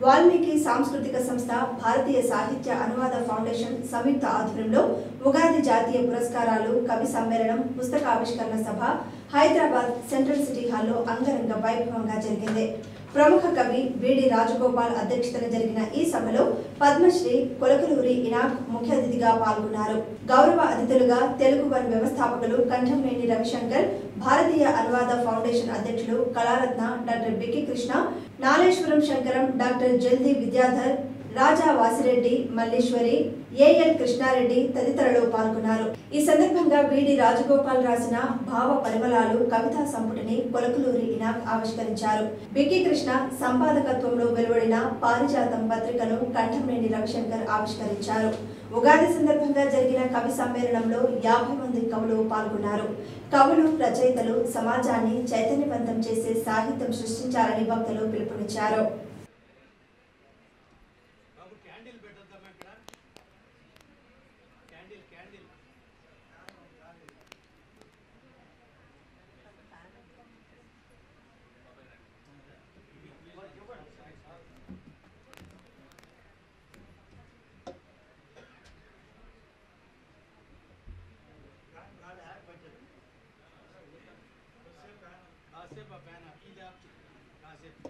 వాల్మీకి సాంస్కృతిక సంస్థ భారతీయ సాహిత్య అనువాద ఫౌండేషన్ సంయుక్త ఆధ్వర్యంలో ఉగాది జాతీయ పురస్కారాలు కవి సమ్మేళనం పుస్తక ఆవిష్కరణ సభ హైదరాబాద్ సెంట్రల్ సిటీ హాల్లో అంగరంగ వైభవంగా జరిగింది ప్రముఖ కవి విడి రాజగోపాల్ అధ్యక్షతన జరిగిన ఈ సభలో పద్మశ్రీ కొలకలూరి ఇనాక్ ముఖ్య అతిథిగా పాల్గొన్నారు గౌరవ అతిథులుగా తెలుగు వన్ వ్యవస్థాపకులు కంఠంనేని రవిశంకర్ భారతీయ అనువాద ఫౌండేషన్ అధ్యక్షులు కళారత్న డాక్టర్ బికి కృష్ణ నాలేశ్వరం శంకరం డాక్టర్ జల్ది విద్యాధర్ రాజా వాసిరెడ్డి మల్లీశ్వరి ఏఎల్ కృష్ణారెడ్డి తదితరులు పాల్గొన్నారు ఈ సందర్భంగా విడి రాజగోపాల్ రాసిన భావ పరిమళాలు కవితా సంపుటిని కొలకలూరి ఇనాక్ ఆవిష్కరించారు బికి కృష్ణ సంపాదకత్వంలో వెలువడిన పారిజాతం పత్రికను కంఠంనేని రవిశంకర్ ఆవిష్కరించారు ఉగాది సందర్భంగా జరిగిన కవి సమ్మేళనంలో యాభై మంది కవులు పాల్గొన్నారు కవులు రచయితలు సమాజాన్ని చైతన్యవంతం చేసే సాహిత్యం సృష్టించాలని భక్తులు పిలుపునిచ్చారు బాబు క్యాండిల్ పెట్టొద్దామా ఇక్కడ క్యాండిల్ క్యాండిల్ కాసేపు ఆ ఫ్యాన్ ఇది ఆఫ్ చేయి. కాసేపు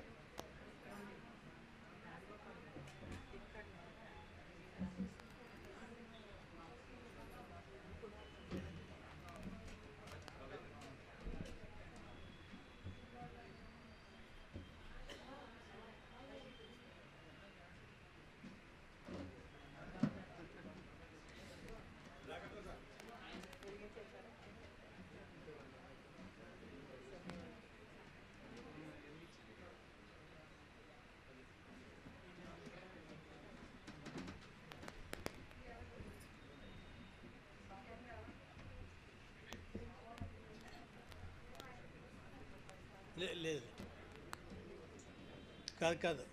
లే- లేదు కాదు కాదు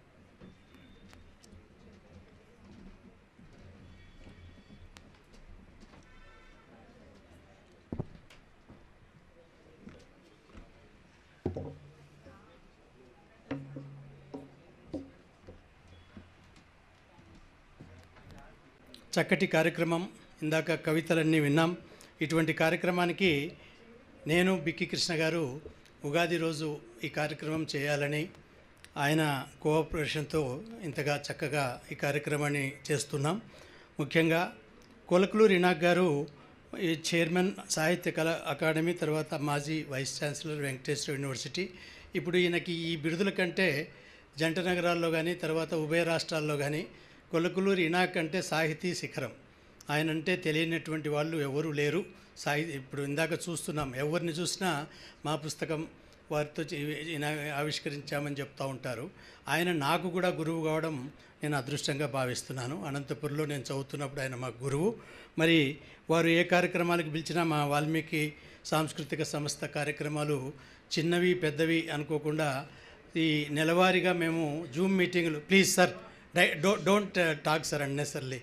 చక్కటి కార్యక్రమం ఇందాక కవితలన్నీ విన్నాం ఇటువంటి కార్యక్రమానికి నేను బిక్కి కృష్ణ గారు ఉగాది రోజు ఈ కార్యక్రమం చేయాలని ఆయన కోఆపరేషన్తో ఇంతగా చక్కగా ఈ కార్యక్రమాన్ని చేస్తున్నాం ముఖ్యంగా కొలకలూరు ఇనాక్ గారు ఈ చైర్మన్ సాహిత్య కళా అకాడమీ తర్వాత మాజీ వైస్ ఛాన్సలర్ వెంకటేశ్వర యూనివర్సిటీ ఇప్పుడు ఈయనకి ఈ బిరుదుల కంటే జంట నగరాల్లో కానీ తర్వాత ఉభయ రాష్ట్రాల్లో కానీ కొలకలూరు ఇనాక్ అంటే సాహితీ శిఖరం ఆయన అంటే తెలియనటువంటి వాళ్ళు ఎవరు లేరు సాహి ఇప్పుడు ఇందాక చూస్తున్నాం ఎవరిని చూసినా మా పుస్తకం వారితో చే- ఈయన ఆవిష్కరించామని చెప్తూ ఉంటారు ఆయన నాకు కూడా గురువు కావడం నేను అదృష్టంగా భావిస్తున్నాను అనంతపురంలో నేను చదువుతున్నప్పుడు ఆయన మా గురువు మరి వారు ఏ కార్యక్రమాలకు పిలిచినా మా వాల్మీకి సాంస్కృతిక సంస్థ కార్యక్రమాలు చిన్నవి పెద్దవి అనుకోకుండా ఈ నెలవారీగా మేము జూమ్ మీటింగ్లు ప్లీజ్ సార్ డై do don't talk sir unnecessarily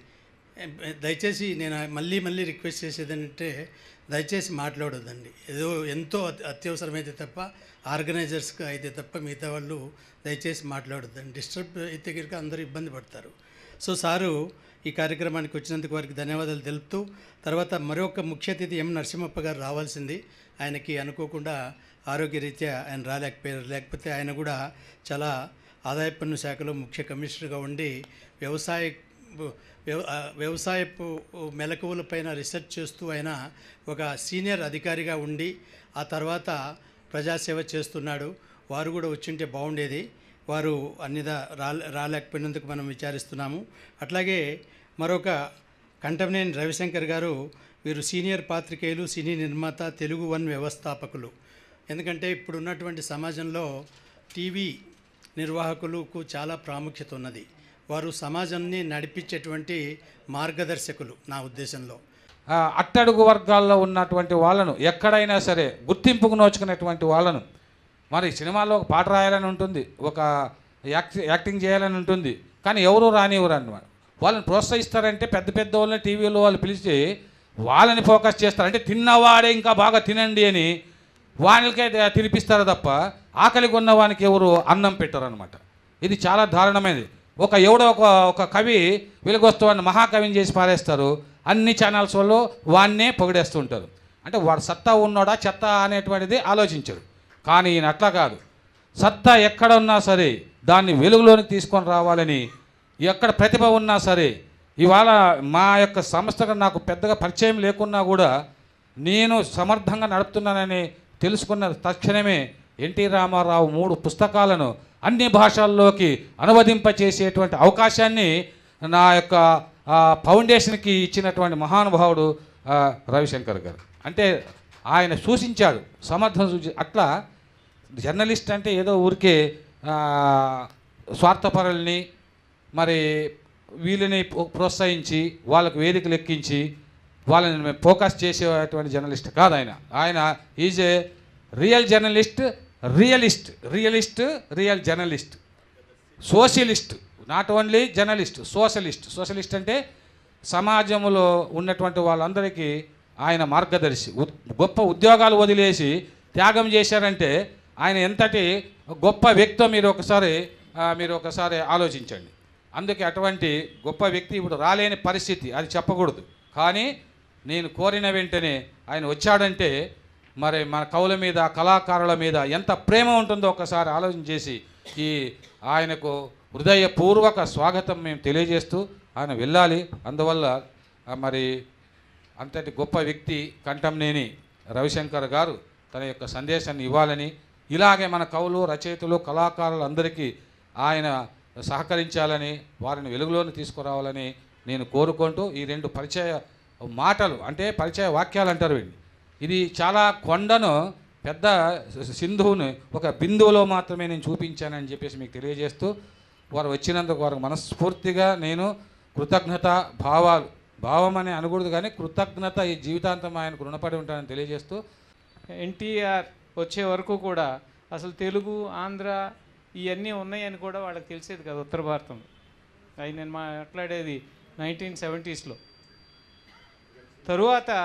దయచేసి నేను మళ్ళీ మళ్ళీ రిక్వెస్ట్ చేసేది ఏంటంటే దయచేసి మాట్లాడొద్దండి ఏదో ఎంతో అత్య- అత్యవసరమైతే తప్ప ఆర్గనైజర్స్కి అయితే తప్ప మిగతా వాళ్ళు దయచేసి మాట్లాడొద్దండి డిస్టర్బ్ అయితే కనుక అందరూ ఇబ్బంది పడతారు సో సారు ఈ కార్యక్రమానికి వచ్చినందుకు వారికి ధన్యవాదాలు తెలుపుతూ తర్వాత మరొక ముఖ్య అతిథి ఎం నరసింహప్ప గారు రావాల్సింది ఆయనకి అనుకోకుండా ఆరోగ్యరీత్యా ఆయన రాలేకపోయారు లేకపోతే ఆయన కూడా చాలా ఆదాయ పన్ను శాఖలో ముఖ్య కమిషనర్గా ఉండి వ్యవసాయ వ్యవ- ఆ, వ్యవసాయపు మెలకువలపైన రీసెర్చ్ చేస్తూ ఆయన ఒక సీనియర్ అధికారిగా ఉండి ఆ తర్వాత ప్రజాసేవ చేస్తున్నాడు వారు కూడా వచ్చింటే బాగుండేది వారు అన్నిదా రా రాలేకపోయినందుకు మనం విచారిస్తున్నాము అట్లాగే మరొక కంఠంనేని రవిశంకర్ గారు వీరు సీనియర్ పాత్రికేయులు సినీ నిర్మాత తెలుగు వన్ వ్యవస్థాపకులు ఎందుకంటే ఇప్పుడు ఉన్నటువంటి సమాజంలో టీవీ నిర్వాహకులకు చాలా ప్రాముఖ్యత ఉన్నది వారు సమాజాన్ని నడిపించేటువంటి మార్గదర్శకులు నా ఉద్దేశంలో ఆ, అట్టడుగు వర్గాల్లో ఉన్నటువంటి వాళ్ళను ఎక్కడైనా సరే గుర్తింపుకు నోచుకునేటువంటి వాళ్ళను మరి సినిమాలో ఒక పాట రాయాలని ఉంటుంది ఒక యాక్టి యాక్టింగ్ చేయాలని ఉంటుంది కానీ ఎవరు రానివ్వరు అన్నమాట వాళ్ళని ప్రోత్సహిస్తారంటే పెద్ద పెద్ద వాళ్ళని టీవీలో వాళ్ళు పిలిచి వాళ్ళని ఫోకస్ చేస్తారు అంటే తిన్నవాడే ఇంకా బాగా తినండి అని వాళ్ళకే ద- తినిపిస్తారు తప్ప ఆకలిగా ఉన్న వానికి ఎవరు అన్నం పెట్టరు అనమాట ఇది చాలా దారుణమైనది ఒక ఎవడో ఒక ఒక కవి వెలుగొస్తామని మహాకవిని చేసి పారేస్తారు అన్ని ఛానల్స్ వాళ్ళు వాన్నే పొగిడేస్తూ ఉంటారు అంటే వాడు సత్తా ఉన్నోడా చెత్త అనేటువంటిది ఆలోచించరు కానీ ఈయన అట్లా కాదు సత్తా ఎక్కడ ఉన్నా సరే దాన్ని వెలుగులోనికి తీసుకొని రావాలని ఎక్కడ ప్రతిభ ఉన్నా సరే ఇవాళ మా యొక్క సంస్థకు నాకు పెద్దగా పరిచయం లేకున్నా కూడా నేను సమర్థంగా నడుపుతున్నానని తెలుసుకున్న తక్షణమే ఎన్టీ రామారావు మూడు పుస్తకాలను అన్ని భాషల్లోకి అనువదింపచేసేటువంటి అవకాశాన్ని నా యొక్క ఆ, ఫౌండేషన్కి ఇచ్చినటువంటి మహానుభావుడు ఆ, రవిశంకర్ గారు అంటే ఆయన సూచించాడు సమర్థం సూచి అట్లా జర్నలిస్ట్ అంటే ఏదో ఊరికే ఆ, స్వార్థపరుల్ని మరి వీళ్ళని ప్రోత్సహించి ప్రోత్సహించి వాళ్ళకు వేదికలు ఎక్కించి వాళ్ళని ఫోకస్ చేసేటువంటి జర్నలిస్ట్ కాదు ఆయన ఆయన is a real journalist realist realist real journalist socialist not only journalist socialist socialist అంటే సమాజంలో ఉన్నటువంటి వాళ్ళందరికీ ఆయన మార్గదర్శి ఉద్- గొప్ప ఉద్యోగాలు వదిలేసి త్యాగం చేశారంటే ఆయన ఎంతటి గొప్ప వ్యక్తో మీరు ఒకసారి ఆ, మీరు ఒకసారి ఆలోచించండి అందుకే అటువంటి గొప్ప వ్యక్తి ఇప్పుడు రాలేని పరిస్థితి అది చెప్పకూడదు కానీ నేను కోరిన వెంటనే ఆయన వచ్చాడంటే మరి మన కవుల మీద కళాకారుల మీద ఎంత ప్రేమ ఉంటుందో ఒకసారి ఆలోచన చేసి ఈ ఆయనకు హృదయపూర్వక స్వాగతం మేము తెలియజేస్తూ ఆయన వెళ్ళాలి అందువల్ల ఆ, మరి అంతటి గొప్ప వ్యక్తి కంఠంనేని రవిశంకర్ గారు తన యొక్క సందేశాన్ని ఇవ్వాలని ఇలాగే మన కవులు రచయితలు కళాకారులు అందరికీ ఆయన సహకరించాలని వారిని వెలుగులోకి తీసుకురావాలని నేను కోరుకుంటూ ఈ రెండు పరిచయ మాటలు అంటే పరిచయ వాక్యాలు అంటారు వీడిని ఇది చాలా కొండను పెద్ద సింధువుని ఒక బిందువులో మాత్రమే నేను చూపించానని చెప్పేసి మీకు తెలియజేస్తూ వారు వచ్చినందుకు వారికి మనస్ఫూర్తిగా నేను కృతజ్ఞత భావాలు భావం అని అనకూడదు కానీ కృతజ్ఞత ఈ జీవితాంతం ఆయనకు రుణపడి ఉంటానని తెలియజేస్తూ ఎన్టీఆర్ వచ్చే వరకు కూడా అసలు తెలుగు ఆంధ్ర ఇవన్నీ ఉన్నాయని కూడా వాళ్ళకి తెలిసేది కదా ఉత్తర భారతంలో అవి నేను మాట్లాడేది నైన్టీన్ సెవెంటీస్లో తరువాత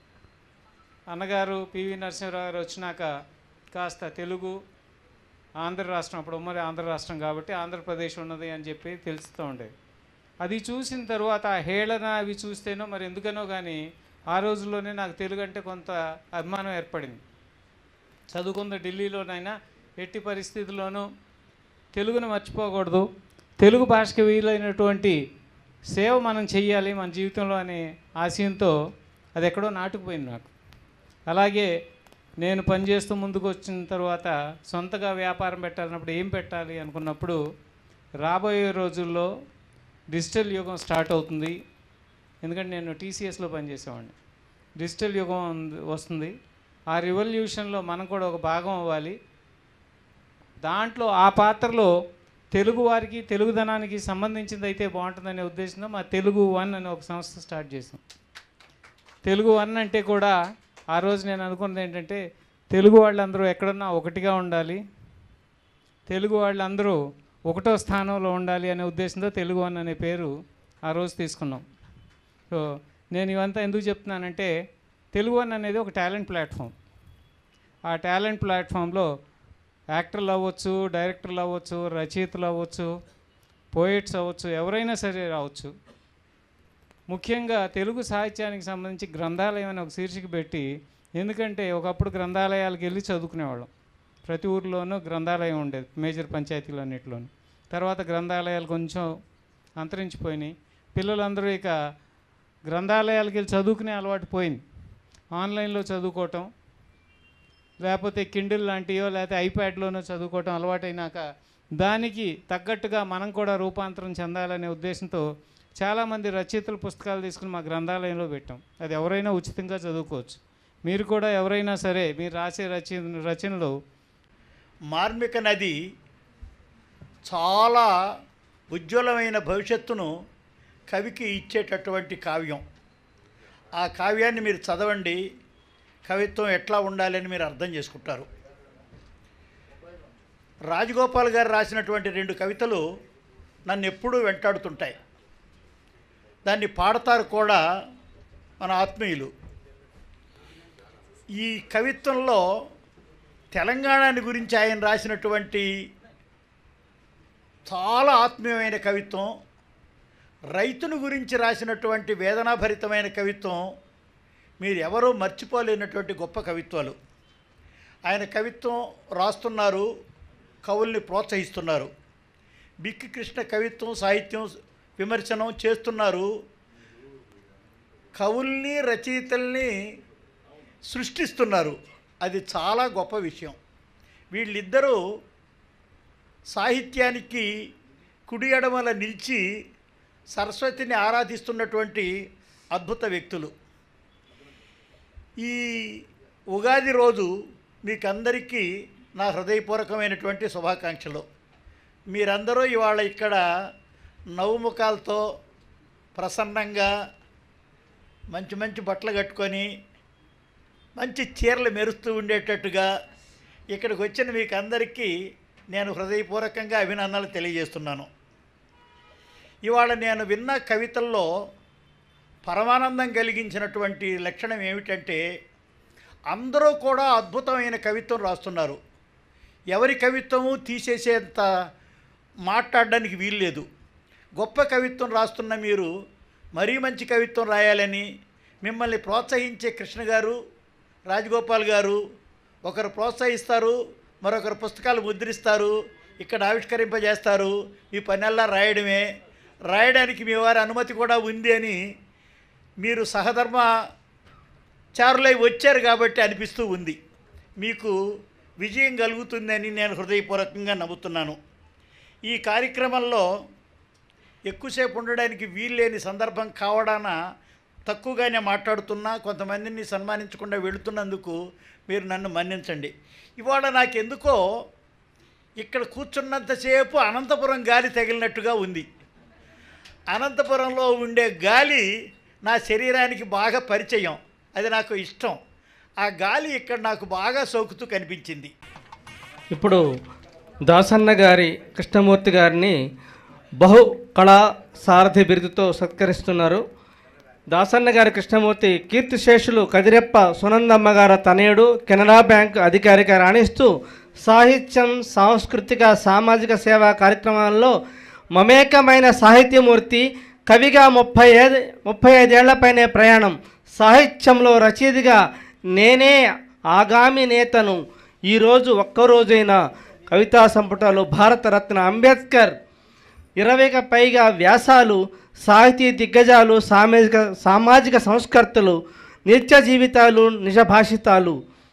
అన్నగారు పివి నరసింహరావు గారు వచ్చినాక కాస్త తెలుగు ఆంధ్ర రాష్ట్రం అప్పుడు ఉమ్మడి ఆంధ్ర రాష్ట్రం కాబట్టి ఆంధ్రప్రదేశ్ ఉన్నది అని చెప్పి తెలుస్తూ ఉండేది అది చూసిన తర్వాత ఆ హేళన అవి చూస్తేనో మరి ఎందుకనో కానీ ఆ రోజుల్లోనే నాకు తెలుగు అంటే కొంత అభిమానం ఏర్పడింది చదువుకుంది ఢిల్లీలోనైనా ఎట్టి పరిస్థితుల్లోనూ తెలుగును మర్చిపోకూడదు తెలుగు భాషకి వీలైనటువంటి సేవ మనం చెయ్యాలి మన జీవితంలో అనే ఆశయంతో అది ఎక్కడో నాటుకుపోయింది నాకు అలాగే నేను పనిచేస్తూ ముందుకు వచ్చిన తర్వాత సొంతగా వ్యాపారం పెట్టాలన్నప్పుడు ఏం పెట్టాలి అనుకున్నప్పుడు రాబోయే రోజుల్లో డిజిటల్ యుగం స్టార్ట్ అవుతుంది ఎందుకంటే నేను టీసీఎస్లో పనిచేసేవాడిని డిజిటల్ యుగం ఉంది- వస్తుంది ఆ రివల్యూషన్లో మనం కూడా ఒక భాగం అవ్వాలి దాంట్లో ఆ పాత్రలో తెలుగు వారికి తెలుగుదనానికి సంబంధించింది అయితే బాగుంటుందనే ఉద్దేశంతో మా తెలుగు వన్ అనే ఒక సంస్థ స్టార్ట్ చేసాం తెలుగు వన్ అంటే కూడా ఆ రోజు నేను అనుకున్నది ఏంటంటే తెలుగు వాళ్ళందరూ ఎక్కడున్నా ఒకటిగా ఉండాలి తెలుగు వాళ్ళందరూ ఒకటో స్థానంలో ఉండాలి అనే ఉద్దేశంతో తెలుగు వన్ అనే పేరు ఆ రోజు తీసుకున్నాం సో నేను ఇవంతా ఎందుకు చెప్తున్నానంటే తెలుగు వన్ అనేది ఒక టాలెంట్ ప్లాట్ఫామ్ ఆ టాలెంట్ ప్లాట్ఫామ్లో యాక్టర్లు అవ్వచ్చు డైరెక్టర్లు అవ్వచ్చు రచయితలు అవ్వచ్చు పోయిట్స్ అవ్వచ్చు ఎవరైనా సరే రావచ్చు ముఖ్యంగా తెలుగు సాహిత్యానికి సంబంధించి గ్రంథాలయం అని ఒక శీర్షిక పెట్టి ఎందుకంటే ఒకప్పుడు గ్రంథాలయాలకు వెళ్ళి చదువుకునేవాళ్ళం ప్రతి ఊర్లోనూ గ్రంథాలయం ఉండేది మేజర్ పంచాయతీలు అన్నింటిలోనూ తర్వాత గ్రంథాలయాలు కొంచెం అంతరించిపోయినాయి పిల్లలందరూ ఇక గ్రంథాలయాలకు వెళ్ళి చదువుకునే అలవాటు పోయింది ఆన్లైన్లో చదువుకోవటం లేకపోతే కిండిల్ లాంటివో లేకపోతే ఐప్యాడ్లోనో చదువుకోవటం అలవాటైనాక దానికి తగ్గట్టుగా మనం కూడా రూపాంతరం చెందాలనే ఉద్దేశంతో చాలామంది రచయితల పుస్తకాలు తీసుకుని మా గ్రంథాలయంలో పెట్టాం అది ఎవరైనా ఉచితంగా చదువుకోవచ్చు మీరు కూడా ఎవరైనా సరే మీరు రాసే రచన రచనలు మార్మిక నది చాలా ఉజ్వలమైన భవిష్యత్తును కవికి ఇచ్చేటటువంటి కావ్యం ఆ కావ్యాన్ని మీరు చదవండి కవిత్వం ఎట్లా ఉండాలని మీరు అర్థం చేసుకుంటారు రాజగోపాల్ గారు రాసినటువంటి రెండు కవితలు నన్ను ఎప్పుడూ వెంటాడుతుంటాయి దాన్ని పాడతారు కూడా మన ఆత్మీయులు ఈ కవిత్వంలో తెలంగాణని గురించి ఆయన రాసినటువంటి చాలా ఆత్మీయమైన కవిత్వం రైతును గురించి రాసినటువంటి వేదనాభరితమైన కవిత్వం మీరు ఎవరూ మర్చిపోలేనటువంటి గొప్ప కవిత్వాలు ఆయన కవిత్వం రాస్తున్నారు కవుల్ని ప్రోత్సహిస్తున్నారు బిక్కి కృష్ణ కవిత్వం సాహిత్యం విమర్శనం చేస్తున్నారు కవుల్ని రచయితల్ని సృష్టిస్తున్నారు అది చాలా గొప్ప విషయం వీళ్ళిద్దరూ సాహిత్యానికి కుడి ఎడమల నిలిచి సరస్వతిని ఆరాధిస్తున్నటువంటి అద్భుత వ్యక్తులు ఈ ఉగాది రోజు మీకందరికీ నా హృదయపూర్వకమైనటువంటి శుభాకాంక్షలు మీరందరూ ఇవాళ ఇక్కడ నవ్వుముఖాలతో ప్రసన్నంగా మంచి మంచి బట్టలు కట్టుకొని మంచి చీరలు మెరుస్తూ ఉండేటట్టుగా ఇక్కడికి వచ్చిన మీకు అందరికీ నేను హృదయపూర్వకంగా అభినందనలు తెలియజేస్తున్నాను ఇవాళ నేను విన్న కవితల్లో పరమానందం కలిగించినటువంటి లక్షణం ఏమిటంటే అందరూ కూడా అద్భుతమైన కవిత్వం రాస్తున్నారు ఎవరి కవిత్వము తీసేసేంత మాట్లాడడానికి వీల్లేదు గొప్ప కవిత్వం రాస్తున్న మీరు మరీ మంచి కవిత్వం రాయాలని మిమ్మల్ని ప్రోత్సహించే కృష్ణ గారు రాజగోపాల్ గారు ఒకరు ప్రోత్సహిస్తారు మరొకరు పుస్తకాలు ముద్రిస్తారు ఇక్కడ ఆవిష్కరింపజేస్తారు ఈ పనెల్లా రాయడమే రాయడానికి మీ వారి అనుమతి కూడా ఉంది అని మీరు సహధర్మ చారులై వచ్చారు కాబట్టి అనిపిస్తూ ఉంది మీకు విజయం కలుగుతుందని నేను హృదయపూర్వకంగా నమ్ముతున్నాను ఈ కార్యక్రమంలో ఎక్కువసేపు ఉండడానికి వీల్లేని సందర్భం కావడాన తక్కువగానే మాట్లాడుతున్నా కొంతమందిని సన్మానించకుండా వెళుతున్నందుకు మీరు నన్ను మన్నించండి ఇవాళ నాకెందుకో ఇక్కడ కూర్చున్నంతసేపు అనంతపురం గాలి తగిలినట్టుగా ఉంది అనంతపురంలో ఉండే గాలి నా శరీరానికి బాగా పరిచయం అది నాకు ఇష్టం ఆ గాలి ఇక్కడ నాకు బాగా సోకుతూ కనిపించింది ఇప్పుడు దాసన్న గారి కృష్ణమూర్తి గారిని బహు కళా సారథి బిరుదుతో సత్కరిస్తున్నారు దాసన్న గారి కృష్ణమూర్తి కీర్తిశేషులు కదిరెప్ప సునందమ్మ గారి తనయుడు కెనరా బ్యాంక్ అధికారిగా రాణిస్తూ సాహిత్యం సాంస్కృతిక సామాజిక సేవా కార్యక్రమాల్లో మమేకమైన సాహిత్యమూర్తి కవిగా ముప్పై ఐదు ముప్పై ఐదేళ్లపైనే ప్రయాణం సాహిత్యంలో రచయితగా నేనే ఆగామి నేతను ఈరోజు ఒక్కరోజైన కవితా సంపుటాలు భారతరత్న అంబేద్కర్ ఇరవైకి పైగా వ్యాసాలు సాహితీ దిగ్గజాలు సామాజిక సామాజిక సంస్కర్తలు నిత్య జీవితాలు నిజభాషితాలు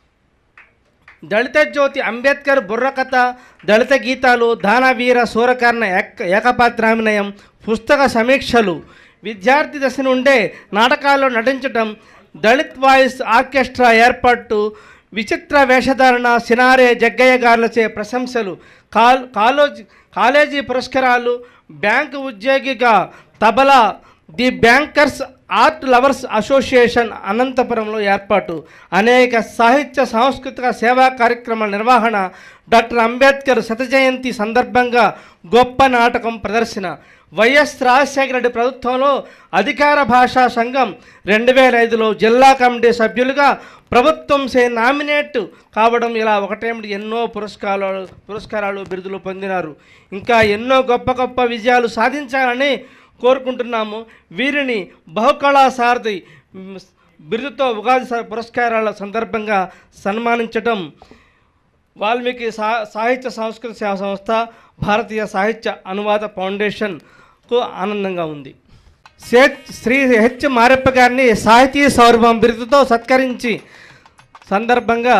దళిత జ్యోతి అంబేద్కర్ బుర్రకథ దళిత గీతాలు దానవీర సూరకర్ణ ఏక ఏకపాత్రాభినయం పుస్తక సమీక్షలు విద్యార్థి దశ నుండే నాటకాల్లో నటించటం దళిత్ వాయిస్ ఆర్కెస్ట్రా ఏర్పాటు విచిత్ర వేషధారణ సినారే జగ్గయ్య గారులచే ప్రశంసలు కాల్ కాలేజ్ కాలేజీ పురస్కారాలు బ్యాంకు ఉద్యోగిగా tabla the bankers art lovers association అనంతపురంలో ఏర్పాటు అనేక సాహిత్య సాంస్కృతిక సేవా కార్యక్రమాల నిర్వహణ డాక్టర్ అంబేద్కర్ శత జయంతి సందర్భంగా గొప్ప నాటకం ప్రదర్శన వైఎస్ రాజశేఖర రెడ్డి ప్రభుత్వంలో అధికార భాషా సంఘం రెండు వేల ఐదులో జిల్లా కమిటీ సభ్యులుగా ప్రభుత్వం సే నామినేట్ కావడం ఇలా ఒకటేమిటి ఎన్నో పురస్కారాలు పురస్కారాలు బిరుదులు పొందినారు ఇంకా ఎన్నో గొప్ప గొప్ప విజయాలు సాధించాలని కోరుకుంటున్నాము వీరిని బహుకళా సారథి మ్, బిరుదుతో ఉగాది స- పురస్కారాల సందర్భంగా సన్మానించడం వాల్మీకి సా సాహిత్య సాంస్కృతిక సేవా సంస్థ భారతీయ సాహిత్య అనువాద ఫౌండేషన్కు ఆనందంగా ఉంది సే శ్రీ హెచ్ మారెప్ప గారిని సాహితీ సౌరభం బిరుదుతో సత్కరించి సందర్భంగా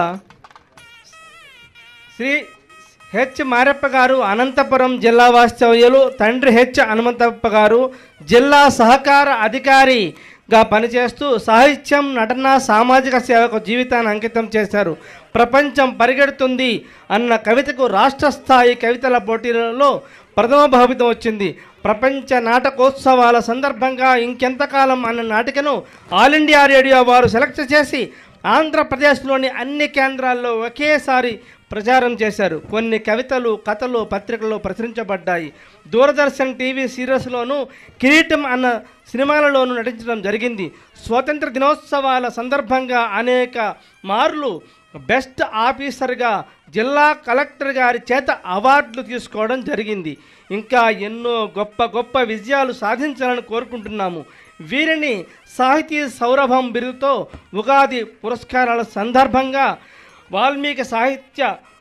శ్రీ హెచ్ మారెప్ప గారు అనంతపురం జిల్లా వాస్తవ్యులు తండ్రి హెచ్ హనుమంతప్ప గారు జిల్లా సహకార అధికారిగా పనిచేస్తూ సాహిత్యం నటన సామాజిక సేవకు జీవితాన్ని అంకితం చేశారు ప్రపంచం పరిగెడుతుంది అన్న కవితకు రాష్ట్ర స్థాయి కవితల పోటీలలో ప్రథమ బహుమతి వచ్చింది ప్రపంచ నాటకోత్సవాల సందర్భంగా ఇంకెంతకాలం అన్న నాటికను ఆల్ ఇండియా రేడియో వారు సెలెక్ట్ చేసి ఆంధ్రప్రదేశ్లోని అన్ని కేంద్రాల్లో ఒకేసారి ప్రచారం చేశారు కొన్ని కవితలు కథలు పత్రికల్లో ప్రచురించబడ్డాయి దూరదర్శన్ టీవీ సీరియల్స్లోనూ కిరీటం అన్న సినిమాలలోనూ నటించడం జరిగింది స్వాతంత్ర దినోత్సవాల సందర్భంగా అనేక మార్లు బెస్ట్ ఆఫీసర్గా జిల్లా కలెక్టర్ గారి చేత అవార్డులు తీసుకోవడం జరిగింది ఇంకా ఎన్నో గొప్ప గొప్ప విజయాలు సాధించాలని కోరుకుంటున్నాము వీరిని సాహితీ సౌరభం బిరుదుతో ఉగాది పురస్కారాల సందర్భంగా వాల్మీకి సాహిత్య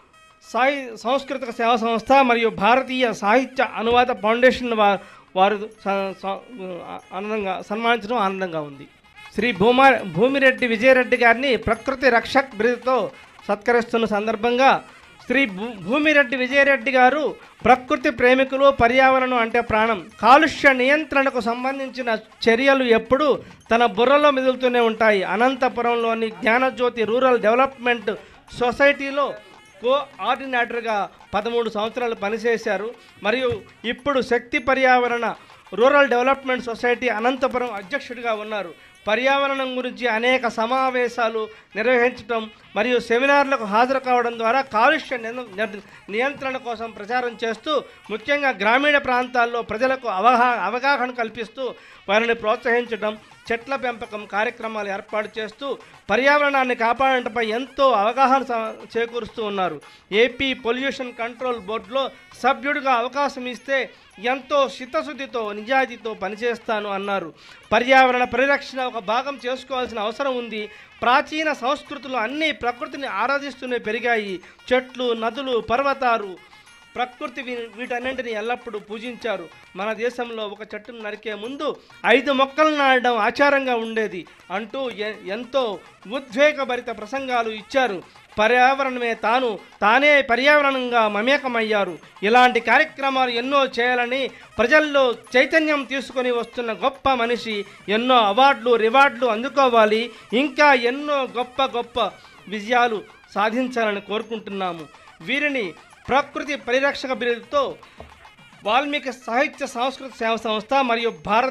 సాయి సాంస్కృతిక సేవా సంస్థ మరియు భారతీయ సాహిత్య అనువాద ఫౌండేషన్ వా- వారు స- స- ఆనందంగా సన్మానించడం ఆనందంగా ఉంది శ్రీ భూమా భూమిరెడ్డి విజయరెడ్డి గారిని ప్రకృతి రక్షక్ బిరుదుతో సత్కరిస్తున్న సందర్భంగా శ్రీ భూ భూమిరెడ్డి విజయరెడ్డి గారు ప్రకృతి ప్రేమికులు పర్యావరణం అంటే ప్రాణం కాలుష్య నియంత్రణకు సంబంధించిన చర్యలు ఎప్పుడూ తన బుర్రలో మెదులుతూనే ఉంటాయి అనంతపురంలోని జ్ఞానజ్యోతి రూరల్ డెవలప్మెంట్ సొసైటీలో కోఆర్డినేటర్గా పదమూడు సంవత్సరాలు పనిచేశారు మరియు ఇప్పుడు శక్తి పర్యావరణ రూరల్ డెవలప్మెంట్ సొసైటీ అనంతపురం అధ్యక్షుడిగా ఉన్నారు పర్యావరణం గురించి అనేక సమావేశాలు నిర్వహించడం మరియు సెమినార్లకు హాజరు కావడం ద్వారా కాలుష్య నిన- నిర్- నియంత్రణ కోసం ప్రచారం చేస్తూ ముఖ్యంగా గ్రామీణ ప్రాంతాల్లో ప్రజలకు అవగా అవగాహన కల్పిస్తూ వారిని ప్రోత్సహించడం చెట్ల పెంపకం కార్యక్రమాలు ఏర్పాటు చేస్తూ పర్యావరణాన్ని కాపాడటంపై ఎంతో అవగాహన స- చేకూరుస్తూ ఉన్నారు ఏపీ పొల్యూషన్ కంట్రోల్ బోర్డులో సభ్యుడిగా అవకాశం ఇస్తే ఎంతో చిత్తశుద్ధితో నిజాయితీతో పనిచేస్తాను అన్నారు పర్యావరణ పరిరక్షణ ఒక భాగం చేసుకోవాల్సిన అవసరం ఉంది ప్రాచీన సంస్కృతులు అన్నీ ప్రకృతిని ఆరాధిస్తూనే పెరిగాయి చెట్లు నదులు పర్వతాలు ప్రకృతి వీ- వీటన్నింటిని ఎల్లప్పుడూ పూజించారు మన దేశంలో ఒక చెట్టును నరికే ముందు ఐదు మొక్కలు నాటడం ఆచారంగా ఉండేది అంటూ ఎ- ఎంతో ఉద్వేగభరిత ప్రసంగాలు ఇచ్చారు పర్యావరణమే తాను తానే పర్యావరణంగా మమేకమయ్యారు ఇలాంటి కార్యక్రమాలు ఎన్నో చేయాలని ప్రజల్లో చైతన్యం తీసుకొని వస్తున్న గొప్ప మనిషి ఎన్నో అవార్డులు రివార్డులు అందుకోవాలి ఇంకా ఎన్నో గొప్ప గొప్ప విజయాలు సాధించాలని కోరుకుంటున్నాము వీరిని ప్రకృతి పరిరక్షక బిరుదుతో వాల్మీకి సాహిత్య సాంస్కృతిక సేవ సంస్థ మరియు భారత